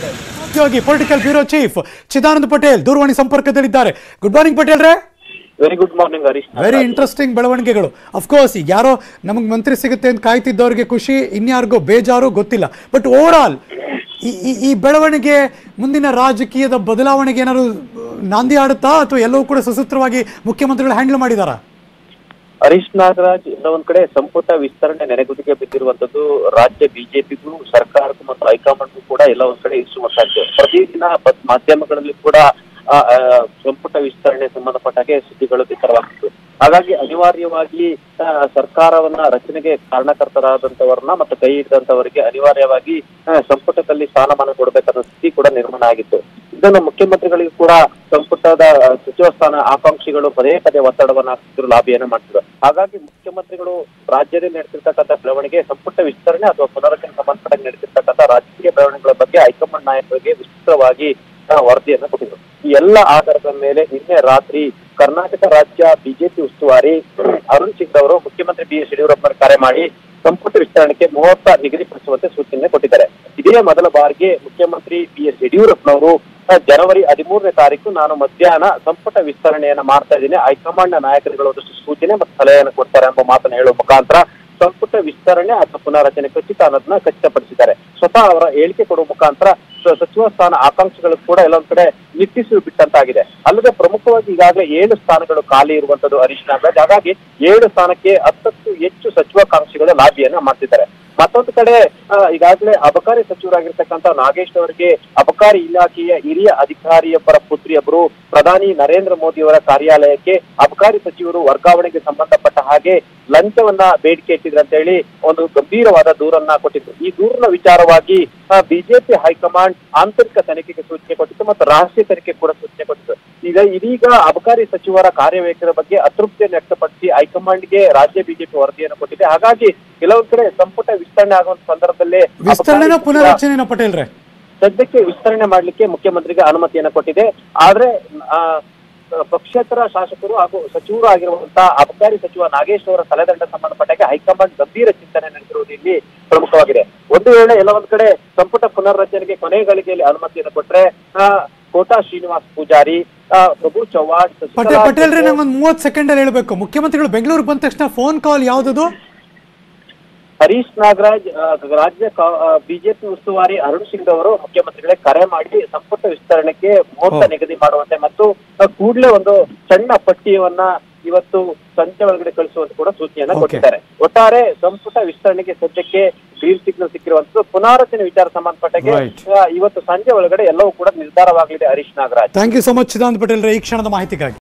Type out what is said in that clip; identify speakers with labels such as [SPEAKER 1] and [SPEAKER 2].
[SPEAKER 1] ಮುಖ್ಯವಾಗಿ political bureau chief Chidananda Patel ದೂರವಾಣಿ ಸಂಪರ್ಕದಲ್ಲಿದ್ದಾರೆ ಗುಡ್ ಮಾರ್ನಿಂಗ್ ಪಟೇಲ್ ರೇ
[SPEAKER 2] very good morning Harish
[SPEAKER 1] very interesting ಬೆಳವಣಿಗೆಗಳು ಅಫ್ಕೋರ್ಸ್ ಈಗ ಯಾರೋ ನಮಗೆ ಮಂತ್ರಿ ಸಿಗುತ್ತೆ ಅಂತ ಕಾಯ್ತಿದ್ದವ್ರಿಗೆ ಖುಷಿ ಇನ್ಯಾರಿಗೋ ಬೇಜಾರು ಗೊತ್ತಿಲ್ಲ ಬಟ್ ಓವರ್ ಆಲ್ ಈ ಈ- ಈ ಬೆಳವಣಿಗೆ ಮುಂದಿನ ರಾಜಕೀಯದ ಬದಲಾವಣೆಗೆ ಏನಾದ್ರು ನಾಂದಿ ಆಡುತ್ತಾ ಅಥವಾ ಎಲ್ಲವೂ ಕೂಡ ಸುಸೂತ್ರವಾಗಿ ಮುಖ್ಯಮಂತ್ರಿಗಳು ಹ್ಯಾಂಡಲ್ ಮಾಡಿದಾರಾ
[SPEAKER 2] ಹರೀಶ್ ನಾಗರಾಜ್ ಎಲ್ಲ ಒಂದ್ ಕಡೆ ಸಂಪುಟ ವಿಸ್ತರಣೆ ನೆನೆಗುದಿಗೆ ಬಿದ್ದಿರುವಂತದ್ದು ರಾಜ್ಯ ಬಿಜೆಪಿಗೂ ಸರ್ಕಾರಕ್ಕೂ ಮತ್ತು ಹೈಕಮಾಂಡ್ಗೂ ಕೂಡ ಎಲ್ಲ ಒಂದ್ ಕಡೆ ಇರಿಸುವಂತಾಗಿದೆ ಪ್ರತಿದಿನ ಬ- ಮಾಧ್ಯಮಗಳಲ್ಲಿ ಕೂಡ ಆ, ಆ, ಸಂಪುಟ ವಿಸ್ತರಣೆ ಸಂಬಂಧಪಟ್ಟ ಹಾಗೆ ಸುದ್ದಿಗಳು ಬಿತ್ತರವಾಗ್ತಿತ್ತು ಹಾಗಾಗಿ ಅನಿವಾರ್ಯವಾಗಿ ಆ, ಸರ್ಕಾರವನ್ನ ರಚನೆಗೆ ಕಾರಣಕರ್ತರಾದಂತವರನ್ನ ಮತ್ತು ಕೈ ಹಿಡಿದಂತವರಿಗೆ ಅನಿವಾರ್ಯವಾಗಿ ಆ, ಸಂಪುಟದಲ್ಲಿ ಸ್ಥಾನಮಾನ ಕೊಡಬೇಕಾದ ಸ್ಥಿತಿ ಕೂಡ ನಿರ್ಮಾಣ ಆಗಿತ್ತು ಇದನ್ನು ಮುಖ್ಯಮಂತ್ರಿಗಳಿಗೂ ಕೂಡ ಸಂಪುಟದ ಆ, ಸಚಿವ ಸ್ಥಾನ ಆಕಾಂಕ್ಷಿಗಳು ಪದೇ ಪದೇ ಒತ್ತಡವನ್ನ ಹಾಕ್ತಿದ್ರು ಲಾಬಿಯನ್ನ ಮಾಡ್ತಿದ್ರು ಹಾಗಾಗಿ ಮುಖ್ಯಮಂತ್ರಿಗಳು ರಾಜ್ಯದಲ್ಲಿ ನಡೆಸಿರ್ತಕ್ಕಂಥ ಬೆಳವಣಿಗೆ ಸಂಪುಟ ವಿಸ್ತರಣೆ ಅಥವಾ ಪುನರಚನೆ ಸಂಬಂಧಪಟ್ಟ ನಡೆಸಿರ್ತಕ್ಕಂಥ ರಾಜಕೀಯ ಬೆಳವಣಿಗೆಗಳ ಬಗ್ಗೆ ಹೈಕಮಾಂಡ್ ನಾಯಕರಿಗೆ ವಿಸ್ತೃತವಾಗಿ ಆ, ವರದಿಯನ್ನ ಕೊಟ್ಟಿದ್ರು ಈ ಎಲ್ಲ ಆಧಾರದ ಮೇಲೆ ನಿನ್ನೆ ರಾತ್ರಿ ಕರ್ನಾಟಕ ರಾಜ್ಯ ಬಿಜೆಪಿ ಉಸ್ತುವಾರಿ ಅರುಣ್ ಸಿಂಗ್ ಅವರು ಮುಖ್ಯಮಂತ್ರಿ ಬಿ ಎಸ್ ಯಡಿಯೂರಪ್ಪ ಕರೆ ಮಾಡಿ ಸಂಪುಟ ವಿಸ್ತರಣೆಗೆ ಮುಹೂರ್ತ ನಿಗದಿಪಡಿಸುವಂತೆ ಸೂಚನೆ ಕೊಟ್ಟಿದ್ದಾರೆ ಇದೇ ಮೊದಲ ಬಾರಿಗೆ ಮುಖ್ಯಮಂತ್ರಿ ಬಿ ಎಸ್ ಯಡಿಯೂರಪ್ಪನವರು ಆ, ಜನವರಿ ಹದಿಮೂರನೇ ತಾರೀಕು ನಾನು ಮಧ್ಯಾಹ್ನ ಸಂಪುಟ ವಿಸ್ತರಣೆಯನ್ನ ಮಾಡ್ತಾ ಇದ್ದೀನಿ ಹೈಕಮಾಂಡ್ ನಾಯಕರುಗಳು ಒಂದಷ್ಟು ಸೂಚನೆ ಮತ್ತು ಸಲಹೆಯನ್ನು ಕೊಡ್ತಾರೆ ಎಂಬ ಮಾತನ್ನ ಹೇಳುವ ಮುಖಾಂತರ ಸಂಪುಟ ವಿಸ್ತರಣೆ ಅಥವಾ ಪುನರಚನೆ ಖಚಿತ ಅನ್ನೋದನ್ನ ಖಚಿತಪಡಿಸಿದ್ದಾರೆ ಸ್ವತಃ ಅವರ ಹೇಳಿಕೆ ಕೊಡುವ ಮುಖಾಂತರ ಸ- ಸಚಿವ ಸ್ಥಾನ ಆಕಾಂಕ್ಷಿಗಳು ಕೂಡ ಎಲ್ಲೊಂದ್ ಕಡೆ ನಿಟ್ಟಿಸಿ ಬಿಟ್ಟಂತಾಗಿದೆ ಅಲ್ಲದೆ ಪ್ರಮುಖವಾಗಿ ಈಗಾಗಲೇ ಏಳು ಸ್ಥಾನಗಳು ಖಾಲಿ ಇರುವಂತದ್ದು ಹರೀಶ್ ನಾಗರಾಜ್ ಹಾಗಾಗಿ ಏಳು ಸ್ಥಾನಕ್ಕೆ ಹತ್ತಕ್ಕೂ ಹೆಚ್ಚು ಸಚಿವಾಕಾಂಕ್ಷಿಗಳು ಲಾಬಿಯನ್ನ ಮಾಡ್ತಿದ್ದಾರೆ ಮತ್ತೊಂದು ಕಡೆ ಆ, ಈಗಾಗಲೇ ಅಬಕಾರಿ ಸಚಿವರಾಗಿರ್ತಕ್ಕಂಥ ನಾಗೇಶ್ ಅವರಿಗೆ ಅಬಕಾರಿ ಇಲಾಖೆಯ ಹಿರಿಯ ಅಧಿಕಾರಿಯೊಬ್ಬರ ಪುತ್ರಿಯೊಬ್ಬರು ಪ್ರಧಾನಿ ನರೇಂದ್ರ ಮೋದಿ ಅವರ ಕಾರ್ಯಾಲಯಕ್ಕೆ ಅಬಕಾರಿ ಸಚಿವರು ವರ್ಗಾವಣೆಗೆ ಸಂಬಂಧಪಟ್ಟ ಹಾಗೆ ಲಂಚವನ್ನ ಬೇಡಿಕೆ ಇಟ್ಟಿದ್ರು ಅಂತ ಹೇಳಿ ಒಂದು ಗಂಭೀರವಾದ ದೂರನ್ನ ಕೊಟ್ಟಿದ್ರು ಈ ದೂರಿನ ವಿಚಾರವಾಗಿ ಬಿಜೆಪಿ ಹೈಕಮಾಂಡ್ ಆಂತರಿಕ ತನಿಖೆಗೆ ಸೂಚನೆ ಕೊಟ್ಟಿತ್ತು ಮತ್ತು ರಾಷ್ಟ್ರೀಯ ತನಿಖೆ ಕೂಡ ಸೂಚನೆ ಕೊಟ್ಟಿತ್ತು ಈಗ ಇದೀಗ ಅಬಕಾರಿ ಸಚಿವರ ಕಾರ್ಯವೈಖರಿ ಬಗ್ಗೆ ಅತೃಪ್ತಿಯನ್ನು ವ್ಯಕ್ತಪಡಿಸಿ ಹೈಕಮಾಂಡ್ಗೆ ರಾಜ್ಯ ಬಿಜೆಪಿ ವರದಿಯನ್ನು ಕೊಟ್ಟಿದೆ ಹಾಗಾಗಿ ಕೆಲವೊಂದ್ ಕಡೆ ಸಂಪುಟ ವಿಸ್ತರಣೆ ಆಗುವಂತ ಸಂದರ್ಭದಲ್ಲಿ
[SPEAKER 1] ವಿಸ್ತರಣೆನ
[SPEAKER 2] ಅಬಕಾರಿ ಸಚಿವ-
[SPEAKER 1] ಪುನರಚನೆನ ಪಟೇಲ್ ರೇ
[SPEAKER 2] ಸದ್ಯಕ್ಕೆ ವಿಸ್ತರಣೆ ಮಾಡ್ಲಿಕ್ಕೆ ಮುಖ್ಯಮಂತ್ರಿಗೆ ಅನುಮತಿಯನ್ನು ಕೊಟ್ಟಿದೆ ಆದ್ರೆ ಆ, ಪಕ್ಷೇತರ ಶಾಸಕರು ಹಾಗೂ ಸಚಿವರು ಆಗಿರುವಂತಹ ಅಬಕಾರಿ ಸಚಿವ ನಾಗೇಶ್ ಅವರ ತಲೆದಂಡ ಸಂಬಂಧಪಟ್ಟಾಗೆ ಹೈಕಮಾಂಡ್ ಗಂಭೀರ ಚಿಂತನೆ ನಡೆಸಿರುವುದು ಇಲ್ಲಿ ಪ್ರಮುಖವಾಗಿದೆ ಒಂದು ವೇಳೆ ಎಲ್ಲ ಒಂದ್ ಕಡೆ ಸಂಪುಟ ಪುನರ್ರಚನೆಗೆ ಕೊನೆ ಗಳಿಗೆಯಲ್ಲಿ ಅನುಮತಿಯನ್ನು ಕೊಟ್ರೆ ಆ, ಕೋಟಾ ಶ್ರೀನಿವಾಸ್ ಪೂಜಾರಿ ಆ, ಪ್ರಭು ಚವ್ಹಾಣ್
[SPEAKER 1] ಪಟೇಲ್
[SPEAKER 2] ಶಶಿಕಲಾ
[SPEAKER 1] ಪಟೇಲ್ ರೇ
[SPEAKER 2] ಜೊತೆ-
[SPEAKER 1] ನಂಗೆ ಒಂದು ಮೂವತ್ತು ಸೆಕೆಂಡ್ ಅಲ್ಲಿ ಹೇಳ್ಬೇಕು ಮುಖ್ಯಮಂತ್ರಿಗಳು ಬೆಂಗಳೂರಿಗೆ ಬಂದ ತಕ್ಷಣ ಫೋನ್ ಕಾಲ್ ಯಾವ್ದದು
[SPEAKER 2] ಹರೀಶ್ ನಾಗರಾಜ್ ಆ, ರಾಜ್ಯ ಬಿಜೆಪಿ ಉಸ್ತುವಾರಿ ಅರುಣ್ ಸಿಂಗ್ ಅವರು ಮುಖ್ಯಮಂತ್ರಿಗಳಿಗೆ ಕರೆ ಮಾಡಿ ಸಂಪುಟ ವಿಸ್ತರಣೆಗೆ ಮುಹೂರ್ತ
[SPEAKER 1] ಓ.
[SPEAKER 2] ನಿಗದಿ ಮಾಡುವಂತೆ ಮತ್ತು ಆ, ಕೂಡ್ಲೇ ಒಂದು ಸಣ್ಣ ಪಟ್ಟಿಯವನ್ನ ಇವತ್ತು ಸಂಜೆ ಒಳಗಡೆ ಕಳಿಸುವಂತ ಕೂಡ ಸೂಚನೆಯನ್ನ
[SPEAKER 1] Okay.
[SPEAKER 2] ಕೊಟ್ಟಿದ್ದಾರೆ ಒಟ್ಟಾರೆ ಸಂಪುಟ ವಿಸ್ತರಣೆಗೆ ಸದ್ಯಕ್ಕೆ ಗ್ರೀನ್ ಸಿಗ್ನಲ್ ಸಿಕ್ಕಿರುವಂತದ್ದು ಪುನಾರಚನೆ ವಿಚಾರ ಸಂಬಂಧಪಟ್ಟಾಗೆ
[SPEAKER 1] Right.
[SPEAKER 2] ಆ, ಇವತ್ತು ಸಂಜೆ ಒಳಗಡೆ ಎಲ್ಲವೂ ಕೂಡ ನಿರ್ಧಾರವಾಗಲಿದೆ Harish Nagaraj
[SPEAKER 1] thank you so much Chidananda Patel ರೇ ಈ ಕ್ಷಣದ ಮಾಹಿತಿಗಾಗಿ